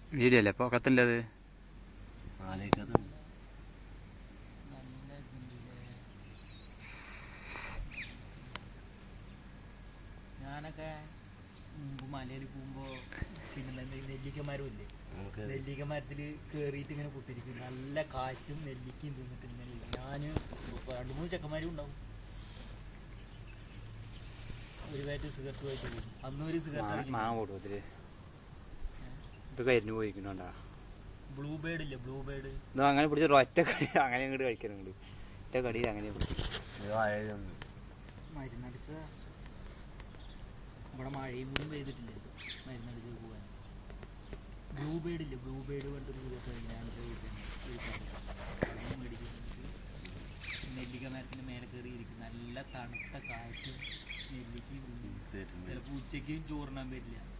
Video അല്ലേ അപ്പോൾ കത്തില്ലത് ആലോചിക്കാത്ത നല്ല ഇതുണ്ടല്ലേ. ഞാനൊക്കെ മുമ്പ് മലയിൽ പോകുമ്പോ പിന്നെ നെല്ലിക്കമരം ഇല്ലേ നമുക്ക് നെല്ലിക്ക മരത്തിൽ കേറിയിട്ട് ഇങ്ങനെ കുത്തിരിക്കും നല്ല കാറ്റും നെല്ലിക്കയും തിന്നിട്ട് ഇങ്ങനെ ഇരിക്കും. ഞാന് രണ്ടു മൂന്ന് ചെക്കന്മാരും ഉണ്ടാവും ഒരു പാറ്റ് സിഗരറ്റ് പോയിട്ട് പോകും അന്ന് ഒരു സിഗരറ്റ് മാങ്ങ പോടും ഇതില് ഇത് കരിഞ്ഞു പോയിക്കണോണ്ടാ ബ്ലൂ ബേർഡ് ഇല്ലേ ബ്ലൂ ബേർഡ് ഇത് അങ്ങനെ പിടിച്ച ഒറ്റ കടി അങ്ങനെ ഇങ്ങോട്ട് കഴിക്കുന്നുണ്ട് ഒറ്റ കടിയിൽ അങ്ങനെ പിടിക്കും ഇത് ആയാലും മരുന്നടിച്ച ഇവിടെ മഴയും കൂടി പെയ്തിട്ടില്ലേ മരുന്നടിച്ച് പോകാൻ ബ്ലൂ ബേർഡ് ഇല്ലേ ബ്ലൂ ബേർഡ് പറഞ്ഞിട്ടൊരു സിഗരറ്റ് ഞാൻ നെല്ലിക്ക മരത്തിന്റെ മേലെ കയറി ഇരിക്കും നല്ല തണുത്ത കാറ്റും നെല്ലിക്കയും തിന്നും. ചിലപ്പോ ഉച്ചയ്ക്കും ചോറിനാൻ പറ്റില്ല